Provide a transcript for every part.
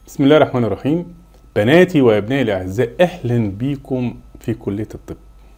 بسم الله الرحمن الرحيم بناتي وابنائي الاعزاء اهلا بيكم في كليه الطب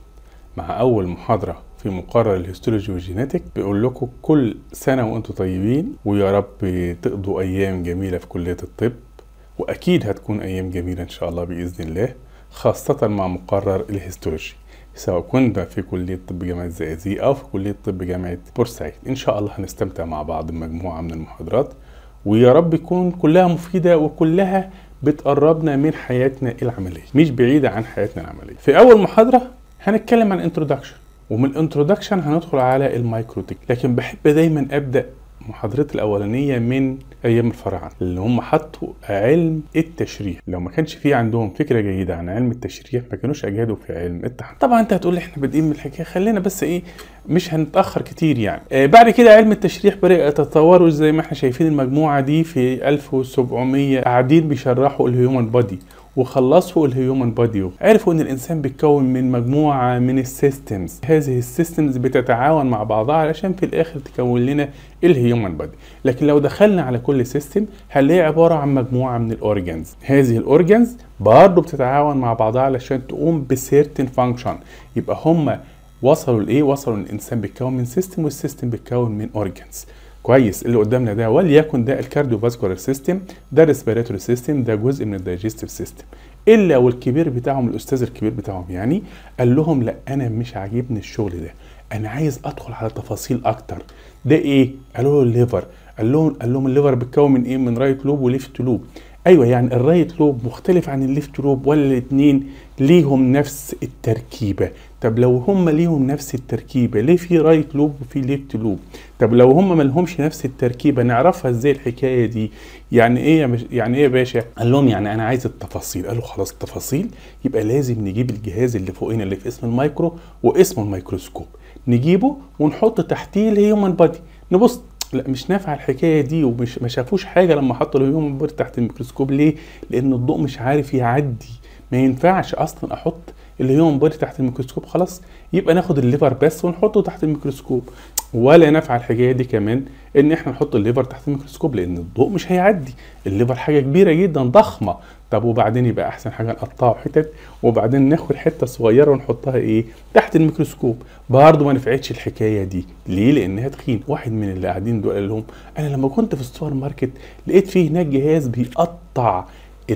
مع اول محاضره في مقرر الهيستولوجي والجينيتك بيقول لكم كل سنه وانتم طيبين ويا رب تقضوا ايام جميله في كليه الطب واكيد هتكون ايام جميله ان شاء الله باذن الله خاصه مع مقرر الهيستولوجي سواء كنا في كلية طب جامعة الزقازيق أو في كلية طب جامعة بورسعيد إن شاء الله هنستمتع مع بعض بمجموعة من المحاضرات ويا رب يكون كلها مفيدة وكلها بتقربنا من حياتنا العملية مش بعيدة عن حياتنا العملية في أول محاضرة هنتكلم عن انترودكشن ومن الانترودكشن هندخل على المايكروتك لكن بحب دايما أبدأ محاضرتي الأولانية من أيام الفراعنة اللي هم حطوا علم التشريح لو ما كانش في عندهم فكرة جيدة عن علم التشريح ما كانوش أجادوا في علم التحنيط طبعا أنت هتقول لي إحنا بادئين من الحكاية خلينا بس إيه مش هنتأخر كتير يعني آه بعد كده علم التشريح بدأ يتطور زي ما احنا شايفين المجموعة دي في 1700 قاعدين بيشرحوا الهيومن بودي وخلصوا الهيومن بودي عرفوا ان الانسان بيتكون من مجموعه من السيستمز هذه السيستمز بتتعاون مع بعضها علشان في الاخر تكون لنا الهيومن بودي لكن لو دخلنا على كل سيستم هنلاقي عباره عن مجموعه من الاورجانز هذه الاورجانز برضه بتتعاون مع بعضها علشان تقوم بسيرتن فانكشن يبقى هم وصلوا لايه وصلوا ان الانسان بيتكون من سيستم والسيستم بيتكون من اورجانز كويس اللي قدامنا ده وليكن ده الكارديو فاسكولار سيستم ده الريسبيراتوري سيستم ده جزء من الدايجستيف سيستم الا والكبير بتاعهم الاستاذ الكبير بتاعهم يعني قال لهم لا انا مش عاجبني الشغل ده انا عايز ادخل على تفاصيل اكتر ده ايه قالوا له الليفر قال لهم قال لهم الليفر بيتكون من ايه من رايت لوب وليفت لوب ايوه يعني الرايت لوب مختلف عن الليفت لوب ولا الاثنين ليهم نفس التركيبه طب لو هم ليهم نفس التركيبه ليه في رايت لوب وفي ليفت لوب طب لو هم ما لهمش نفس التركيبه نعرفها ازاي الحكايه دي يعني ايه يا مش يعني ايه يا باشا قال لهم يعني انا عايز التفاصيل قالوا خلاص التفاصيل يبقى لازم نجيب الجهاز اللي فوقنا اللي في اسم المايكرو واسمه الميكروسكوب نجيبه ونحط تحتيه الهيومن بادي نبص لا مش نافعه الحكايه دي ومش ما شافوش حاجه لما حطوا الهيومن بادي تحت الميكروسكوب ليه؟ لان الضوء مش عارف يعدي ما ينفعش اصلا احط الهيومن بادي تحت الميكروسكوب خلاص يبقى ناخد الليفر بس ونحطه تحت الميكروسكوب ولا نافعه الحكايه دي كمان ان احنا نحط الليفر تحت الميكروسكوب لان الضوء مش هيعدي الليفر حاجه كبيره جدا ضخمه طب وبعدين يبقى احسن حاجه نقطعه حتت وبعدين ناخد حته صغيره ونحطها ايه تحت الميكروسكوب برضه ما نفعتش الحكايه دي ليه لانها تخين واحد من اللي قاعدين دول قال لهم انا لما كنت في السوبر ماركت لقيت فيه هناك جهاز بيقطع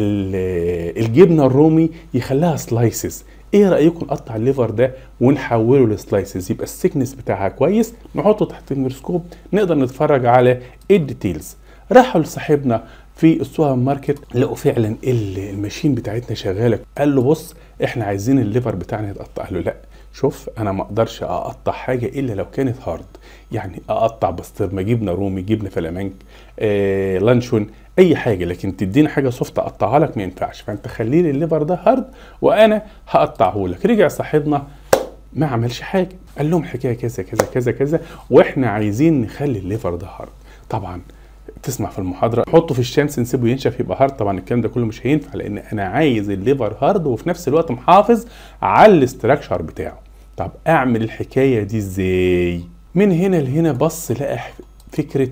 الجبنه الرومي يخليها سلايسز ايه رايكم نقطع الليفر ده ونحوله لسلايسز يبقى السكنس بتاعها كويس نحطه تحت الميكروسكوب نقدر نتفرج على الديتيلز راحوا لصاحبنا في السوبر ماركت لقوا فعلا الماشين بتاعتنا شغاله قال له بص احنا عايزين الليفر بتاعنا يتقطع قال له لا شوف انا ما اقدرش اقطع حاجه الا لو كانت هارد يعني اقطع بسطرمه جبنه رومي جبنه فلامنك آه لانشون اي حاجه لكن تدينا حاجه سوفت اقطعها لك ما ينفعش فانت خلي لي الليفر ده هارد وانا هقطعه لك رجع صاحبنا ما عملش حاجه قال لهم حكايه كذا كذا كذا كذا واحنا عايزين نخلي الليفر ده هارد طبعا تسمع في المحاضره حطه في الشمس نسيبه ينشف يبقى هارد طبعا الكلام ده كله مش هينفع لان انا عايز الليفر هارد وفي نفس الوقت محافظ على الاستراكشر بتاعه طب اعمل الحكايه دي ازاي من هنا لهنا بص لقى فكره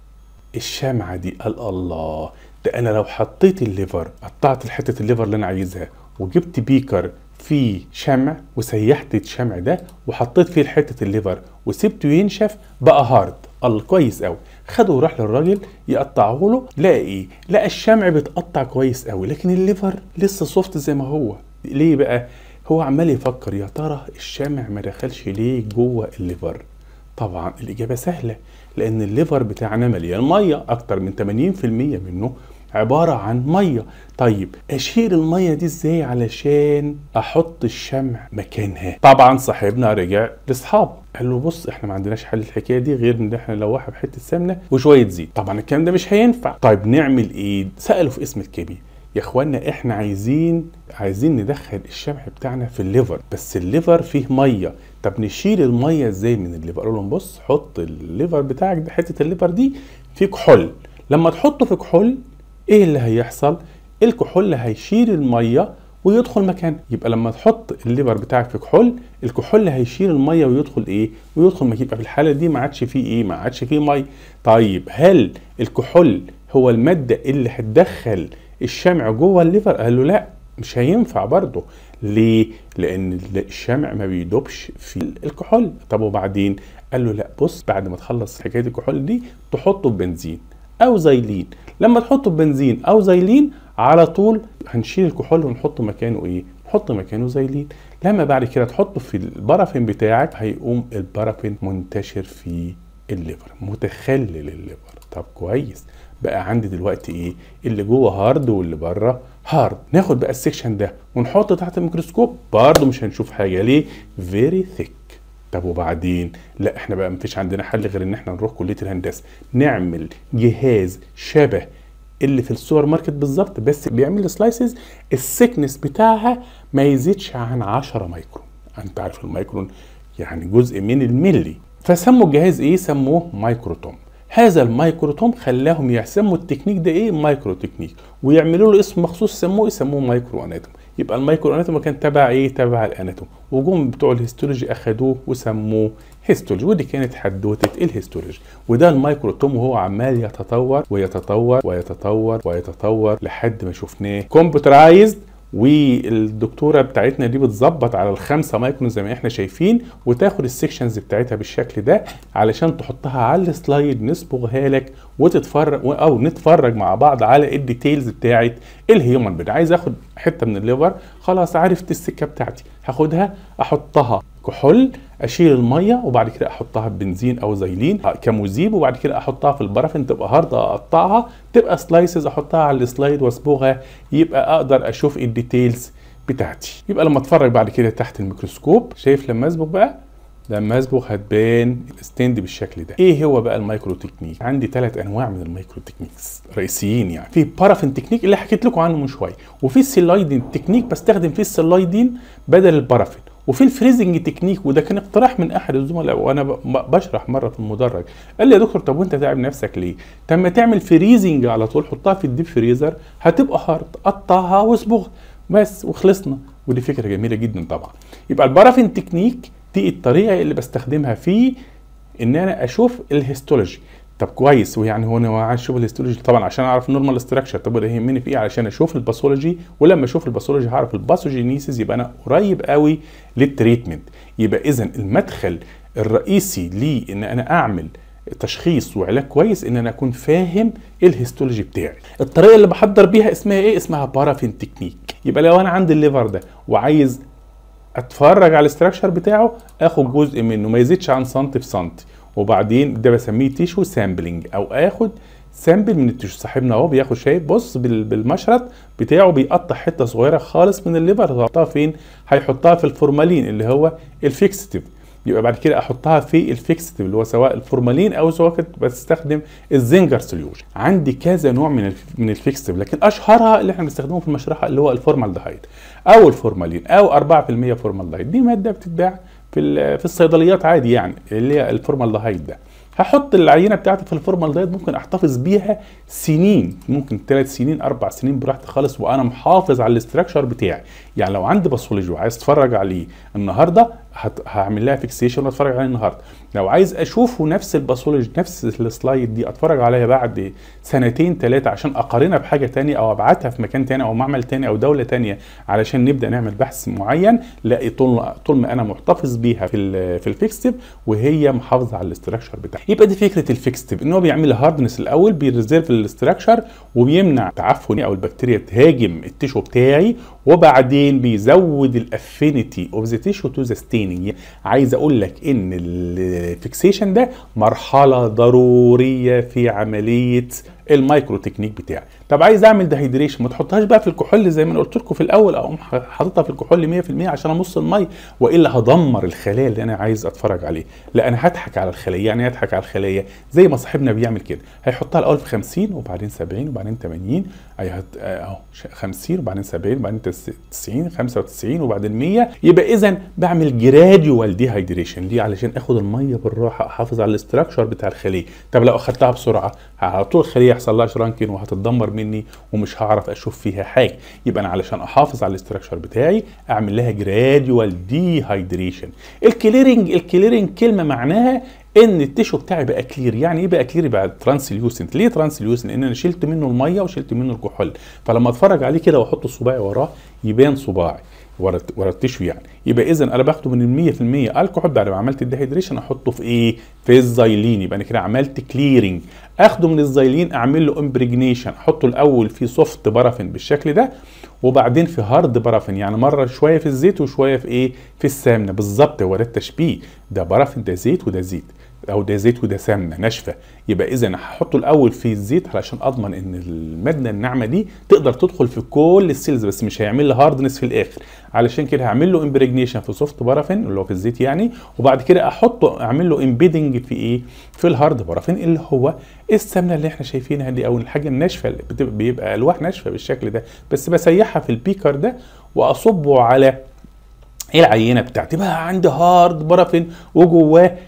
الشمعة دي قال الله ده انا لو حطيت الليفر قطعت حتة الليفر اللي انا عايزها وجبت بيكر فيه شمع وسيحت الشمع ده وحطيت فيه حتة الليفر وسبته ينشف بقى هارد الله كويس قوي خده وراح للراجل يقطعه له لقى ايه لقى الشمع بيتقطع كويس قوي لكن الليفر لسه سوفت زي ما هو ليه بقى هو عمال يفكر يا ترى الشمع ما دخلش ليه جوه الليفر طبعا الاجابه سهله لان الليفر بتاعنا مليان ميه اكتر من 80% منه عبارة عن مية طيب أشيل المية دي إزاي علشان أحط الشمع مكانها طبعا صاحبنا رجع لأصحابه قال له بص احنا ما عندناش حل الحكايه دي غير ان احنا نلوحها بحته سمنه وشويه زيت طبعا الكلام ده مش هينفع طيب نعمل ايه سالوا في اسم الكيمياء يا اخوانا احنا عايزين عايزين ندخل الشمع بتاعنا في الليفر بس الليفر فيه ميه طب نشيل الميه ازاي من الليفر قالوا لهم بص حط الليفر بتاعك ده حته الليفر دي في كحول لما تحطه في كحول ايه اللي هيحصل الكحول هيشيل الميه ويدخل مكان يبقى لما تحط الليفر بتاعك في كحول الكحول هيشيل الميه ويدخل ايه ويدخل مكان يبقى في الحاله دي ما عادش فيه ايه ما عادش فيه ميه طيب هل الكحول هو الماده اللي هتدخل الشمع جوه الليفر قال له لا مش هينفع برضه ليه لان الشمع ما بيدوبش في الكحول طب وبعدين قال له لا بص بعد ما تخلص حكايه الكحول دي تحطه ببنزين او زيلين لما تحطه ببنزين او زيلين على طول هنشيل الكحول ونحط مكانه ايه نحط مكانه زيلين لما بعد كده تحطه في البرافين بتاعك هيقوم البرافين منتشر في الليفر متخلل الليفر طب كويس بقى عندي دلوقتي ايه اللي جوه هارد واللي بره هارد ناخد بقى السكشن ده ونحطه تحت الميكروسكوب برضه مش هنشوف حاجه ليه فيري ثيك طب وبعدين لا احنا بقى مفيش عندنا حل غير ان احنا نروح كليه الهندسه نعمل جهاز شبه اللي في السوبر ماركت بالظبط بس بيعمل سلايسز السكنس بتاعها ما يزيدش عن 10 مايكرون انت عارف المايكرون يعني جزء من الملي فسموا الجهاز ايه سموه مايكروتوم هذا المايكروتوم خلاهم يسموا التكنيك ده ايه مايكرو تكنيك ويعملوا له اسم مخصوص سموه يسموه مايكرو اناتوم يبقى المايكرو اناتوم كان تبع ايه تبع الاناتوم وجم بتوع الهيستولوجي اخدوه وسموه هيستولوجي ودي كانت حدوته الهيستولوجي وده المايكروتوم وهو عمال يتطور ويتطور ويتطور ويتطور لحد ما شفناه كمبيوترايزد والدكتوره بتاعتنا دي بتظبط على الخمسة مايكرون زي ما احنا شايفين وتاخد السكشنز بتاعتها بالشكل ده علشان تحطها على السلايد نصبغها لك وتتفرج او نتفرج مع بعض على الديتيلز بتاعت الهيومن بيد عايز اخد حته من الليفر خلاص عرفت السكه بتاعتي هاخدها احطها كحول اشيل الميه وبعد كده احطها ببنزين او زيلين كمذيب وبعد كده احطها في البرافين تبقى هارد اقطعها تبقى سلايسز احطها على السلايد واصبغها يبقى اقدر اشوف الديتيلز بتاعتي يبقى لما اتفرج بعد كده تحت الميكروسكوب شايف لما اصبغ بقى لما اصبغ هتبان الستاند بالشكل ده ايه هو بقى المايكرو تكنيك عندي ثلاث انواع من المايكرو تكنيكس رئيسيين يعني في بارافين تكنيك اللي حكيت لكم عنه من شويه وفي السيلايدين تكنيك بستخدم فيه السيلايدين بدل البارافين وفي الفريزنج تكنيك وده كان اقتراح من احد الزملاء وانا بشرح مره في المدرج قال لي يا دكتور طب وانت تعب نفسك ليه؟ طب ما تعمل فريزنج على طول حطها في الديب فريزر هتبقى هارد قطعها واصبغها بس وخلصنا ودي فكره جميله جدا طبعا يبقى البارافين تكنيك دي الطريقه اللي بستخدمها في ان انا اشوف الهيستولوجي طب كويس ويعني هو انا عايز اشوف الهيستولوجي طبعا عشان اعرف النورمال ستراكشر طب اللي يهمني في ايه علشان اشوف الباثولوجي ولما اشوف الباثولوجي هعرف الباثوجينيسيس يبقى انا قريب قوي للتريتمنت يبقى اذا المدخل الرئيسي لي ان انا اعمل تشخيص وعلاج كويس ان انا اكون فاهم الهيستولوجي بتاعي الطريقه اللي بحضر بيها اسمها ايه اسمها بارافين تكنيك يبقى لو انا عندي الليفر ده وعايز اتفرج على الاستراكشر بتاعه اخد جزء منه ما يزيدش عن سنتي في سنتي وبعدين ده بسميه تيشو سامبلنج او اخد سامبل من التيشو صاحبنا اهو بياخد شايف بص بالمشرط بتاعه بيقطع حته صغيره خالص من الليفر يحطها فين هيحطها في الفورمالين اللي هو الفيكستيف يبقى بعد كده احطها في الفيكستيف اللي هو سواء الفورمالين او سواء كنت بستخدم الزنجر سوليوشن عندي كذا نوع من من الفيكستيف لكن اشهرها اللي احنا بنستخدمه في المشرحه اللي هو الفورمالدهايد او الفورمالين او 4% فورمالدهايد دي ماده بتتباع في في الصيدليات عادي يعني اللي هي الفورمالدهايد ده هحط العينه بتاعتي في الفورمالدهايد ممكن احتفظ بيها سنين ممكن ثلاث سنين اربع سنين براحتي خالص وانا محافظ على الاستراكشر بتاعي يعني لو عندي باثولوجي وعايز اتفرج عليه النهارده هعمل لها فيكسيشن واتفرج عليه النهارده لو عايز اشوفه نفس الباثولوجي نفس السلايد دي اتفرج عليها بعد سنتين ثلاثه عشان اقارنها بحاجه تانية او ابعتها في مكان تاني او معمل تاني او دوله تانية علشان نبدا نعمل بحث معين لا طول طول ما انا محتفظ بيها في في الفيكستيف وهي محافظه على الاستراكشر بتاعها يبقى دي فكره الفيكستيف ان هو بيعمل هاردنس الاول بيريزيرف الاستراكشر وبيمنع تعفن او البكتيريا تهاجم التيشو بتاعي وبعدين بيزود الافينيتي اوف ذا تيشو تو ذا ستيننج عايز اقول لك ان الفيكسيشن ده مرحله ضروريه في عمليه المايكرو تكنيك بتاعي طب عايز اعمل دهيدريشن ما تحطهاش بقى في الكحول زي ما انا قلت لكم في الاول اقوم حاططها في الكحول 100% عشان امص المي والا هدمر الخلايا اللي انا عايز اتفرج عليه لا انا هضحك على الخليه يعني هضحك على الخليه زي ما صاحبنا بيعمل كده هيحطها الاول في 50 وبعدين 70 وبعدين 80 اهو 50 وبعدين 70 وبعدين 90 95 وبعدين 100 يبقى اذا بعمل جراديوال ديهايدريشن ليه علشان اخد الميه بالراحه احافظ على الاستراكشر بتاع الخليه طب لو اخدتها بسرعه على طول الخليه يحصل لها شرانكين وهتتدمر مني ومش هعرف اشوف فيها حاجه يبقى انا علشان احافظ على الاستراكشر بتاعي اعمل لها جراديوال ديهايدريشن الكليرنج الكليرنج كلمه معناها ان التيشو بتاعي بقى كلير يعني ايه بقى كلير بقى ترانسليوسنت ليه ترانسليوسنت لان انا شلت منه الميه وشلت منه الكحول فلما اتفرج عليه كده واحط صباعي وراه يبان صباعي ورا ورا التيشو يعني يبقى اذا انا باخده من ال 100% الكحول بعد ما عملت الديهيدريشن احطه في ايه في الزايلين يبقى انا كده عملت كليرنج اخده من الزايلين اعمل له امبريجنيشن احطه الاول في سوفت بارافين بالشكل ده وبعدين في هارد بارافين يعني مره شويه في الزيت وشويه في ايه في السمنه بالظبط هو ده التشبيه ده بارافين ده زيت وده زيت او ده زيت وده سمنه ناشفه يبقى اذا هحطه الاول في الزيت علشان اضمن ان الماده الناعمه دي تقدر تدخل في كل السيلز بس مش هيعمل لي هاردنس في الاخر علشان كده هعمل له امبريجنيشن في سوفت بارافين اللي هو في الزيت يعني وبعد كده احطه اعمل له امبيدنج في ايه في الهارد بارافين اللي هو السمنه اللي احنا شايفينها دي او الحاجه الناشفه اللي بتبقى بيبقى الواح ناشفه بالشكل ده بس بسيحها في البيكر ده واصبه على العينه بتاعتي بقى عندي هارد بارافين وجواه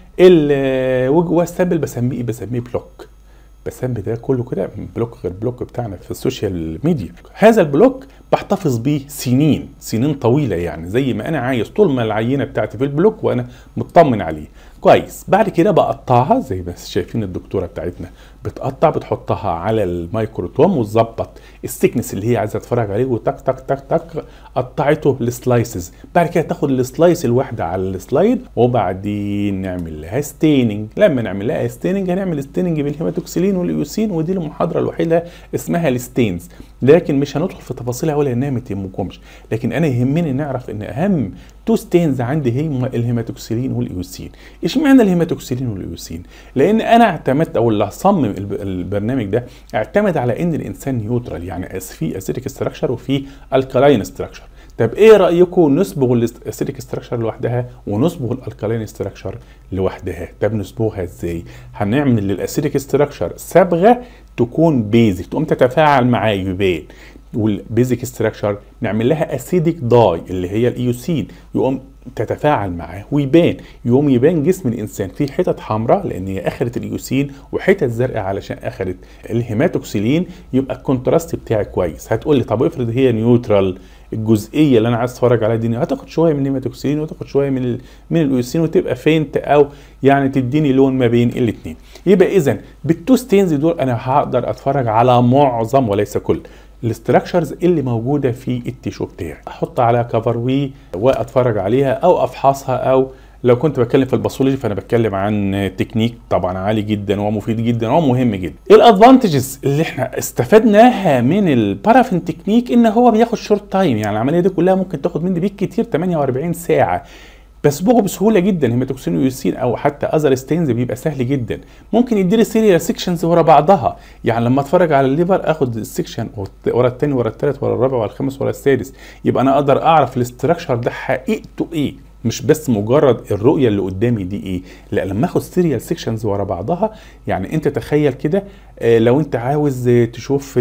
وجواه السامبل بسميه ايه بسميه بلوك بسمي ده كله كده بلوك غير بلوك بتاعنا في السوشيال ميديا هذا البلوك بحتفظ بيه سنين سنين طويله يعني زي ما انا عايز طول ما العينه بتاعتي في البلوك وانا مطمن عليه كويس بعد كده بقطعها زي ما شايفين الدكتوره بتاعتنا بتقطع بتحطها على الميكروتوم وتظبط السكنس اللي هي عايزه تتفرج عليه وتك تك تك تك قطعته لسلايسز بعد كده تاخد السلايس الواحده على السلايد وبعدين نعمل لها ستيننج لما نعمل لها ستيننج هنعمل ستيننج بالهيماتوكسيلين والايوسين ودي المحاضره الوحيده اسمها الستينز لكن مش هندخل في تفاصيلها ولا انها ما تهمكمش لكن انا يهمني نعرف ان اهم تو ستينز عندي هي الهيماتوكسيلين والايوسين اشمعنى الهيماتوكسيلين والايوسين لان انا اعتمدت او اللي صمم البرنامج ده اعتمد على ان الانسان نيوترال يعني في اسيتيك ستراكشر وفي الكالاين ستراكشر طب ايه رايكم نصبغ الاسيتيك ستراكشر لوحدها ونصبغ الالكالين ستراكشر لوحدها طب نصبغها ازاي هنعمل للاسيتيك ستراكشر صبغه تكون بيزك تقوم تتفاعل معاه يبان والبيزك ستراكشر نعمل لها اسيديك داي اللي هي الايوسين يقوم تتفاعل معاه ويبان يقوم يبان جسم الانسان فيه حتت حمراء لان هي اخذت اليوسين وحتت زرقاء علشان اخذت الهيماتوكسيلين يبقى الكونتراست بتاعي كويس هتقول لي طب افرض هي نيوترال الجزئيه اللي انا عايز اتفرج عليها دي هتاخد شويه من الهيماتوكسيلين وتاخد شويه من ال من الايوسين وتبقى فينت او يعني تديني لون ما بين الاثنين يبقى اذا بالتو ستينز دول انا هقدر اتفرج على معظم وليس كل الاستراكشرز اللي موجوده في التيشو بتاعي احط على كفر وي واتفرج عليها او افحصها او لو كنت بتكلم في الباثولوجي فانا بتكلم عن تكنيك طبعا عالي جدا ومفيد جدا ومهم جدا ايه الادفانتجز اللي احنا استفدناها من البارافين تكنيك ان هو بياخد شورت تايم يعني العمليه دي كلها ممكن تاخد مني بيك كتير 48 ساعه بصبغه بسهوله جدا هيماتوكسين ويوسين او حتى اذر ستينز بيبقى سهل جدا ممكن يديلي سيريال سيكشنز ورا بعضها يعني لما اتفرج على الليفر اخد السيكشن ورا الثاني ورا الثالث ورا الرابع ورا الخامس ورا السادس يبقى انا اقدر اعرف الاستراكشر ده حقيقته ايه مش بس مجرد الرؤيه اللي قدامي دي ايه لا لما اخد سيريال سيكشنز ورا بعضها يعني انت تخيل كده لو انت عاوز تشوف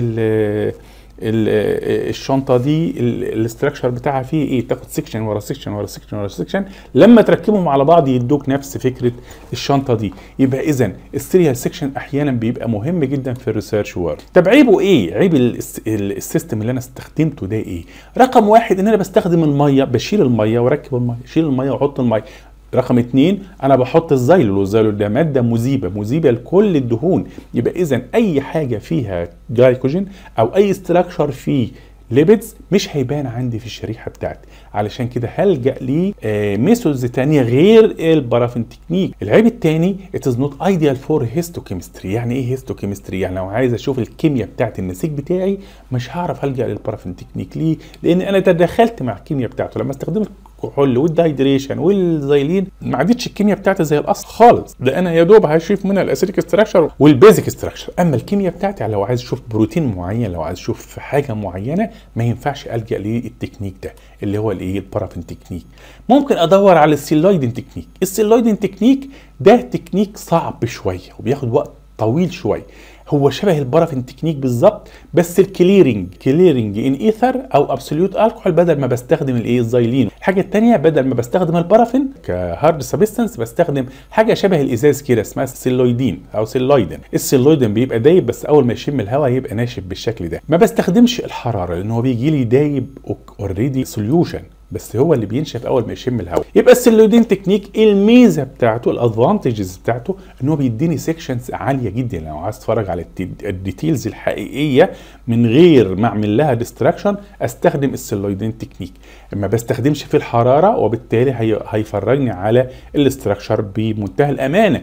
الشنطه دي الاستراكشر بتاعها فيه ايه تاخد سيكشن ورا سيكشن ورا سيكشن ورا سيكشن لما تركبهم على بعض يدوك نفس فكره الشنطه دي يبقى اذا السيريال سيكشن احيانا بيبقى مهم جدا في الريسيرش وورك طب عيبه ايه عيب السيستم اللي انا استخدمته ده ايه رقم واحد ان انا بستخدم الميه بشيل الميه واركب الميه شيل الميه واحط الميه رقم اتنين انا بحط الزيلول والزيلول ده ماده مذيبه مذيبه لكل الدهون يبقى اذا اي حاجه فيها جلايكوجين او اي استراكشر فيه ليبيدز مش هيبان عندي في الشريحه بتاعتي علشان كده هلجا ل ميثودز تانية غير البارافين تكنيك العيب التاني it is not ideal for histochemistry يعني ايه histochemistry يعني لو عايز اشوف الكيمياء بتاعت النسيج بتاعي مش هعرف الجا للبارافين تكنيك ليه لان انا تدخلت مع الكيمياء بتاعته لما استخدمت الكحول والدايدريشن والزيلين ما عادتش الكيمياء بتاعتي زي الاصل خالص ده انا يا دوب هشوف منها الاسيتيك ستراكشر والبيزك ستراكشر اما الكيمياء بتاعتي لو عايز اشوف بروتين معين لو عايز اشوف حاجه معينه ما ينفعش الجا للتكنيك ده اللي هو الايه البارافين تكنيك ممكن ادور على السيلويدين تكنيك السيلويدين تكنيك ده تكنيك صعب شويه وبياخد وقت طويل شويه هو شبه البارافين تكنيك بالظبط بس الكليرنج كليرنج ان ايثر او ابسوليوت الكحول بدل ما بستخدم الايه الزايلين الحاجه الثانيه بدل ما بستخدم البارافين كهارد سبستنس بستخدم حاجه شبه الازاز كده اسمها سيلويدين او سيلويدين السيلويدين بيبقى دايب بس اول ما يشم الهواء يبقى ناشف بالشكل ده ما بستخدمش الحراره لان هو بيجي لي دايب اوريدي سوليوشن بس هو اللي بينشف اول ما يشم الهواء يبقى السيلودين تكنيك الميزه بتاعته الادفانتجز بتاعته ان هو بيديني سيكشنز عاليه جدا لو عايز اتفرج على الديتيلز الحقيقيه من غير ما اعمل لها ديستراكشن استخدم السيلويدين تكنيك ما بستخدمش في الحراره وبالتالي هي هيفرجني على الاستراكشر بمنتهى الامانه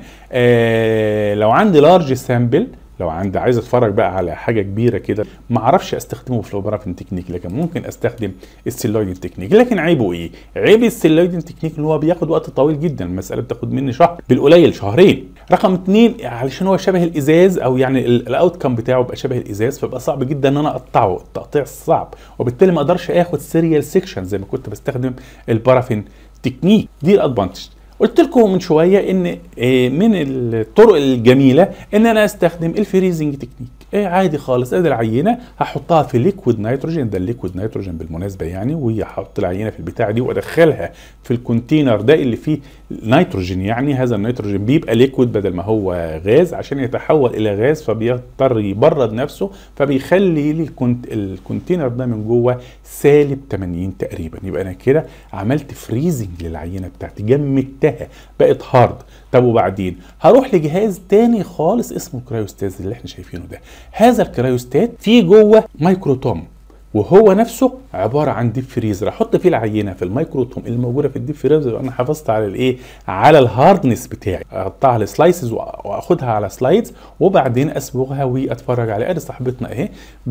آه لو عندي لارج سامبل لو عندي عايز اتفرج بقى على حاجه كبيره كده ما اعرفش استخدمه في البرافين تكنيك لكن ممكن استخدم السيلويدين تكنيك لكن عيبه ايه عيب السيلويدين تكنيك اللي هو بياخد وقت طويل جدا المساله بتاخد مني شهر بالقليل شهرين رقم اتنين علشان هو شبه الازاز او يعني الاوت كام بتاعه بيبقى شبه الازاز فبقى صعب جدا ان انا اقطعه التقطيع صعب وبالتالي ما اقدرش اخد سيريال سيكشن زي ما كنت بستخدم البارافين تكنيك دي الادفانتج قلت لكم من شويه ان من الطرق الجميله ان انا استخدم الفريزنج تكنيك ايه عادي خالص ادي العينه هحطها في ليكويد نيتروجين ده الليكويد نيتروجين بالمناسبه يعني وهحط العينه في البتاع دي وادخلها في الكونتينر ده اللي فيه نيتروجين يعني هذا النيتروجين بيبقى ليكويد بدل ما هو غاز عشان يتحول الى غاز فبيضطر يبرد نفسه فبيخلي لي الكونتينر ده من جوه سالب 80 تقريبا يبقى انا كده عملت فريزنج للعينه بتاعتي جمدتها بقت هارد طب وبعدين هروح لجهاز تاني خالص اسمه كرايوستاز اللي احنا شايفينه ده هذا الكرايوستات فيه جوه مايكروتوم وهو نفسه عباره عن ديب فريزر احط فيه العينه في الميكروتوم اللي موجوده في الديب فريزر انا حافظت على الايه على الهاردنس بتاعي اقطعها على سلايسز واخدها على سلايدز وبعدين اسبغها واتفرج عليها ادي صاحبتنا اهي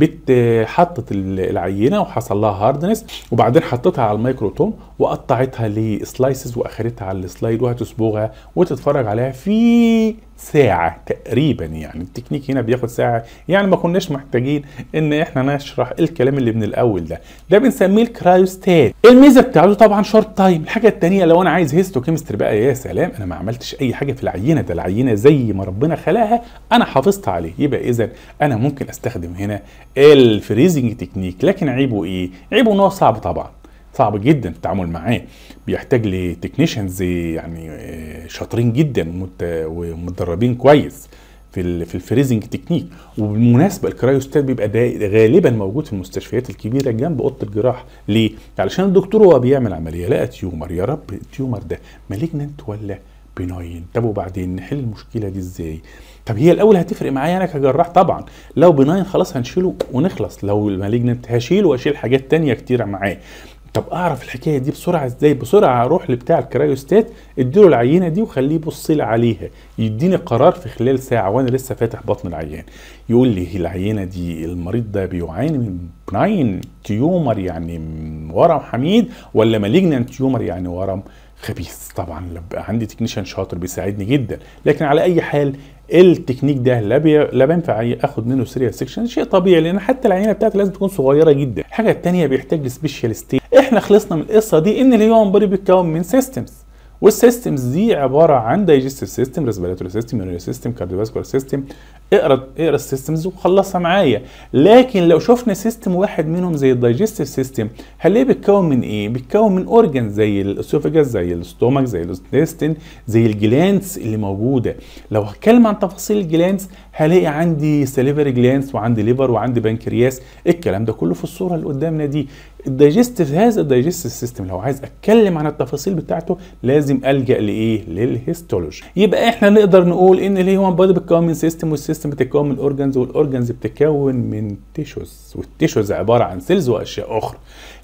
حطت العينه وحصل لها هاردنس وبعدين حطيتها على الميكروتوم وقطعتها لسلايسز واخدتها على السلايد وهتصبغها وتتفرج عليها في ساعة تقريبا يعني التكنيك هنا بياخد ساعة يعني ما كناش محتاجين ان احنا نشرح الكلام اللي من الاول ده ده بنسميه الكرايوستات الميزة بتاعته طبعا شورت تايم الحاجة التانية لو انا عايز هيستو كيمستري بقى يا سلام انا ما عملتش اي حاجة في العينة ده العينة زي ما ربنا خلقها انا حافظت عليه يبقى اذا انا ممكن استخدم هنا الفريزنج تكنيك لكن عيبه ايه عيبه ان هو صعب طبعا صعب جدا التعامل معاه بيحتاج لتكنيشنز يعني شاطرين جدا ومتدربين كويس في في الفريزنج تكنيك وبالمناسبه الكرايوستات بيبقى ده غالبا موجود في المستشفيات الكبيره جنب اوضه الجراحه ليه؟ علشان الدكتور وهو بيعمل عمليه لقى تيومر يا رب التيومر ده مالجننت ولا بناين طب وبعدين نحل المشكله دي ازاي؟ طب هي الاول هتفرق معايا انا كجراح طبعا لو بناين خلاص هنشيله ونخلص لو المالجننت هشيله واشيل حاجات تانية كتيره معاه طب اعرف الحكايه دي بسرعه ازاي بسرعه اروح لبتاع الكرايوستات اديله العينه دي وخليه يبص لي عليها يديني قرار في خلال ساعه وانا لسه فاتح بطن العيان يقول لي العينه دي المريض ده بيعاني من بناين تيومر يعني ورم حميد ولا مالجنان تيومر يعني ورم خبيث طبعا عندي تكنيشن شاطر بيساعدني جدا لكن على اي حال التكنيك ده لا بي... لا بينفع اخد منه سيريال سيكشن شيء طبيعي لان حتى العينه بتاعتي لازم تكون صغيره جدا الحاجه الثانيه بيحتاج لسبيشال ستيت احنا خلصنا من القصه دي ان الهيومن بودي بيتكون من سيستمز والسيستمز دي عباره عن دايجستيف سيستم ريسبيراتوري سيستم يورينري سيستم كارديوفاسكولار سيستم اقرا اقرا السيستمز وخلصها معايا لكن لو شفنا سيستم واحد منهم زي الدايجستيف سيستم هنلاقيه بيتكون من ايه بيتكون من اورجان زي الاسوفاجاس زي الاستومك زي الانتستين زي الجلانس اللي موجوده لو هتكلم عن تفاصيل الجلانس هلاقي عندي سليفري جلانس وعندي ليفر وعندي بنكرياس الكلام ده كله في الصوره اللي قدامنا دي الدايجستيف هذا الدايجستيف سيستم لو عايز اتكلم عن التفاصيل بتاعته لازم الجا لايه للهيستولوجي يبقى احنا نقدر نقول ان الهيومن بودي بيتكون من سيستم والسيستم بتتكون من اورجانز والاورجانز بتتكون من تيشوز والتيشوز عباره عن سيلز واشياء اخرى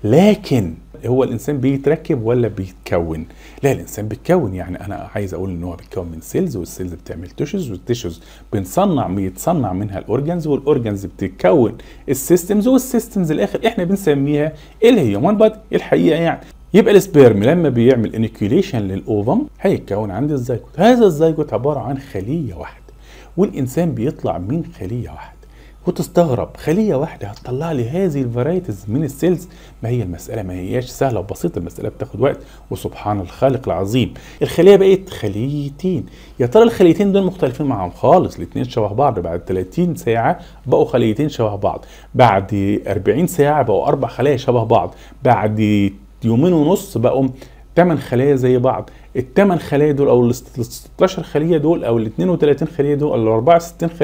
لكن هو الانسان بيتركب ولا بيتكون لا الانسان بيتكون يعني انا عايز اقول ان هو بيتكون من سيلز والسيلز بتعمل تيشوز والتيشوز بنصنع بيتصنع منها الاورجانز والاورجانز بتتكون السيستمز والسيستمز الاخر احنا بنسميها الهيومن بادي الحقيقه يعني يبقى السبيرم لما بيعمل انيكيوليشن للاوفم هيتكون عند الزيجوت هذا الزيجوت عباره عن خليه واحده والانسان بيطلع من خليه واحده وتستغرب خليه واحده هتطلع لي هذه الفرايتيز من السيلز ما هي المساله ما هياش سهله وبسيطه المساله بتاخد وقت وسبحان الخالق العظيم الخليه بقت خليتين يا ترى الخليتين دول مختلفين معاهم خالص الاثنين شبه بعض بعد 30 ساعه بقوا خليتين شبه بعض بعد 40 ساعه بقوا اربع خلايا شبه بعض بعد يومين ونص بقوا 8 خلايا زي بعض الثمان خلايا دول او ال 16 خليه دول او ال 32 خليه دول او ال 64 خليه دول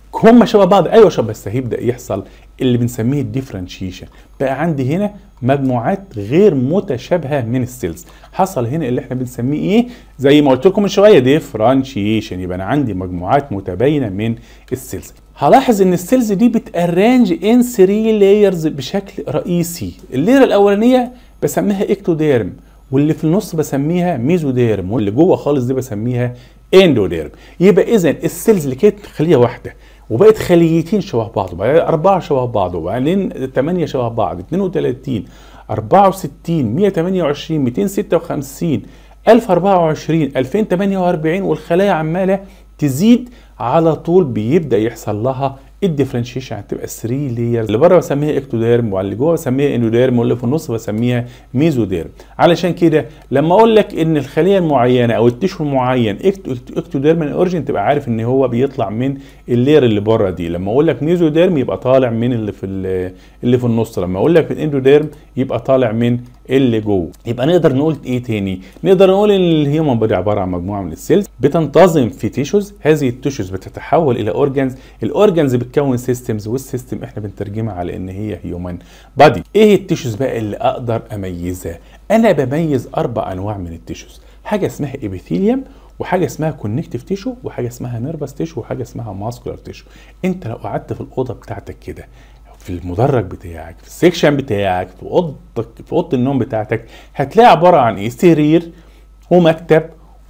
هم شبه بعض ايوه شبه بس هيبدا يحصل اللي بنسميه الديفرنشيشن بقى عندي هنا مجموعات غير متشابهه من السيلز حصل هنا اللي احنا بنسميه ايه زي ما قلت لكم من شويه ديفرنشيشن يبقى انا عندي مجموعات متباينه من السيلز هلاحظ ان السيلز دي بتارانج ان 3 لايرز بشكل رئيسي الليره الاولانيه بسميها اكتوديرم واللي في النص بسميها ميزوديرم واللي جوه خالص دي بسميها اندوديرم يبقى اذا السيلز اللي كانت خليه واحده وبقت خليتين شبه بعض وبعدين أربعة شبه بعض وبعدين ثمانية شبه بعض 32 64 128 256 1024 2048 والخلايا عمالة تزيد على طول بيبدأ يحصل لها الديفرنشيشن هتبقى 3 لايرز اللي بره بسميها اكتوديرم واللي جوه بسميها اندوديرم واللي في النص بسميها ميزوديرم علشان كده لما اقول لك ان الخليه المعينه او التشو المعين اكتوديرم اوريجين تبقى عارف ان هو بيطلع من اللير اللي بره دي لما اقول لك ميزوديرم يبقى طالع من اللي في اللي في النص لما اقول لك الاندوديرم يبقى طالع من اللي جوه يبقى نقدر نقول ايه تاني نقدر نقول ان الهيومن بودي عباره عن مجموعه من السيلز بتنتظم في تيشوز هذه التيشوز بتتحول الى اورجانز الاورجانز بتكون سيستمز والسيستم احنا بنترجمها على ان هي هيومن بادي ايه التيشوز بقى اللي اقدر اميزها انا بميز اربع انواع من التيشوز حاجه اسمها ابيثيليوم وحاجه اسمها كونكتيف تيشو وحاجه اسمها نيرفس تيشو وحاجه اسمها ماسكولار تيشو انت لو قعدت في الاوضه بتاعتك كده في المدرج بتاعك في السكشن بتاعك في اوضتك في اوضه النوم بتاعتك هتلاقي عباره عن ايه سرير ومكتب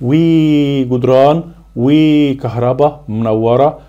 وجدران وكهرباء منوره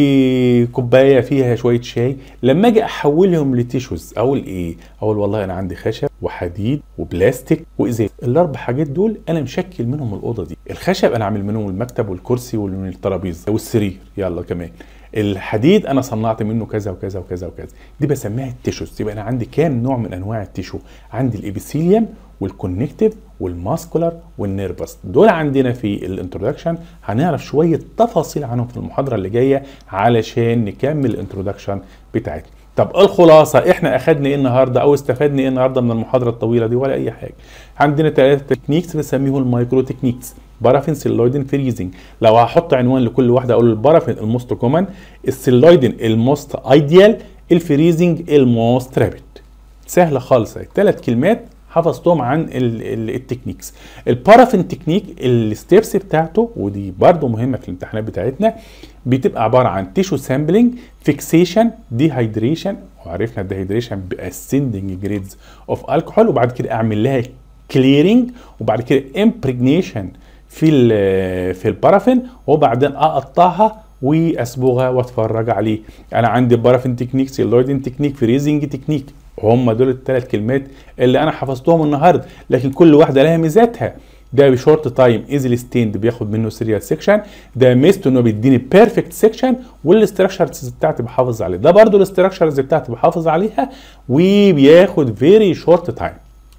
وكوبايه فيها شويه شاي لما اجي احولهم لتيشوز اقول ايه اقول والله انا عندي خشب وحديد وبلاستيك وازاز الاربع حاجات دول انا مشكل منهم الاوضه دي الخشب انا عامل منهم المكتب والكرسي والترابيزه والسرير يلا كمان الحديد انا صنعت منه كذا وكذا وكذا وكذا دي بسميها التيشوز يبقى انا عندي كام نوع من انواع التيشو عندي الابيثيليوم والكونكتيف والماسكولار والنيرفس دول عندنا في الانترودكشن هنعرف شويه تفاصيل عنهم في المحاضره اللي جايه علشان نكمل الانترودكشن بتاعتنا طب الخلاصه احنا اخدنا ايه النهارده او استفدنا ايه النهارده من المحاضره الطويله دي ولا اي حاجه عندنا ثلاثه تكنيكس بنسميهم المايكرو تكنيكس بارافين سيلويدين فريزنج لو هحط عنوان لكل واحده اقول البارافين الموست كومن السيلويدين الموست ايديال الفريزنج الموست رابيد سهله خالص ثلاث كلمات حفظتهم عن التكنيكس البارافين تكنيك الستيبس بتاعته ودي برضو مهمه في الامتحانات بتاعتنا بتبقى عباره عن تيشو سامبلنج فيكسيشن ديهايدريشن وعرفنا الديهايدريشن باسندنج جريدز اوف الكحول وبعد كده اعمل لها كليرنج وبعد كده امبريجنيشن في في البارافين وبعدين اقطعها واصبغها واتفرج عليه انا عندي بارافين تكنيك سيلويدين تكنيك فريزنج تكنيك هم دول الثلاث كلمات اللي انا حفظتهم النهارده لكن كل واحده لها ميزاتها ده بشورت تايم ايزلي ستيند بياخد منه سيريال سيكشن ده ميزته انه بيديني بيرفكت سيكشن والاستراكشرز بتاعتي بحافظ عليه ده برضو الاستراكشرز بتاعتي بحافظ عليها وبياخد فيري شورت تايم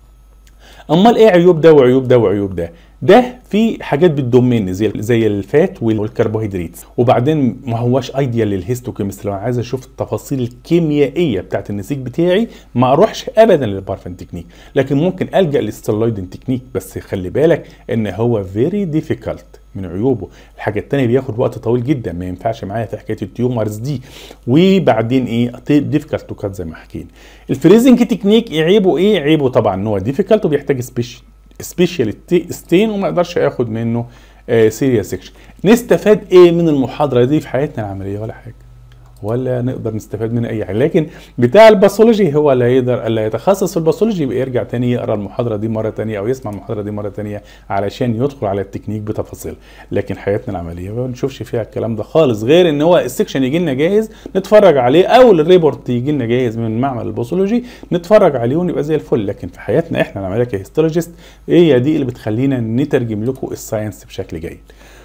امال ايه عيوب ده وعيوب ده وعيوب ده ده في حاجات بتضمني زي زي الفات والكربوهيدرات وبعدين ما هواش ايديال للهيستوكيمستري لو عايز اشوف التفاصيل الكيميائيه بتاعت النسيج بتاعي ما اروحش ابدا للبارفن تكنيك لكن ممكن الجا للستيرويدين تكنيك بس خلي بالك ان هو فيري ديفيكالت من عيوبه الحاجه الثانيه بياخد وقت طويل جدا ما ينفعش معايا في حكايه التيومرز دي وبعدين ايه ديفيكالت تو كات زي ما حكينا الفريزنج تكنيك عيبه ايه عيبه طبعا ان هو ديفيكالت وبيحتاج سبيشال سبيشال ستين وما اقدرش اخد منه سيريال سيكشن نستفاد ايه من المحاضره دي في حياتنا العمليه ولا حاجه ولا نقدر نستفاد من اي حاجه لكن بتاع الباثولوجي هو اللي يقدر اللي يتخصص في الباثولوجي يبقى يرجع تاني يقرا المحاضره دي مره تانية او يسمع المحاضره دي مره تانية علشان يدخل على التكنيك بتفاصيل لكن حياتنا العمليه ما بنشوفش فيها الكلام ده خالص غير ان هو السكشن يجي لنا جاهز نتفرج عليه او الريبورت يجي لنا جاهز من معمل الباثولوجي نتفرج عليه ونبقى زي الفل لكن في حياتنا احنا العمليه كهيستولوجيست هي دي اللي بتخلينا نترجم لكم الساينس بشكل جيد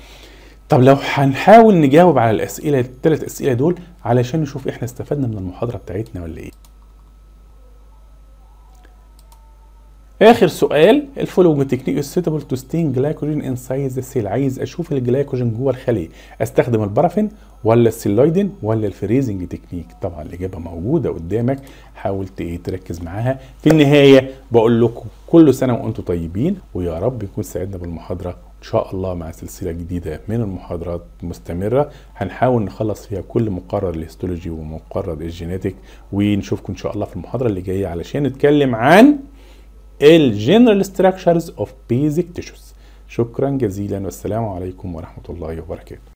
طب لو هنحاول نجاوب على الاسئله الثلاث اسئله دول علشان نشوف احنا استفدنا من المحاضره بتاعتنا ولا ايه اخر سؤال الفولوينج تكنيك suitable تو ستين جلايكوجين انسايد ذا سيل عايز اشوف الجلايكوجين جوه الخليه استخدم البارافين ولا السيلويدين ولا الفريزنج تكنيك طبعا الاجابه موجوده قدامك حاول ايه تركز معاها في النهايه بقول لكم كل سنه وانتم طيبين ويا رب يكون سعدنا بالمحاضره ان شاء الله مع سلسله جديده من المحاضرات مستمره هنحاول نخلص فيها كل مقرر الهيستولوجي ومقرر الجينيتك ونشوفكم ان شاء الله في المحاضره اللي جايه علشان نتكلم عن الجنرال ستراكشرز اوف بيزك تيشوز شكرا جزيلا والسلام عليكم ورحمه الله وبركاته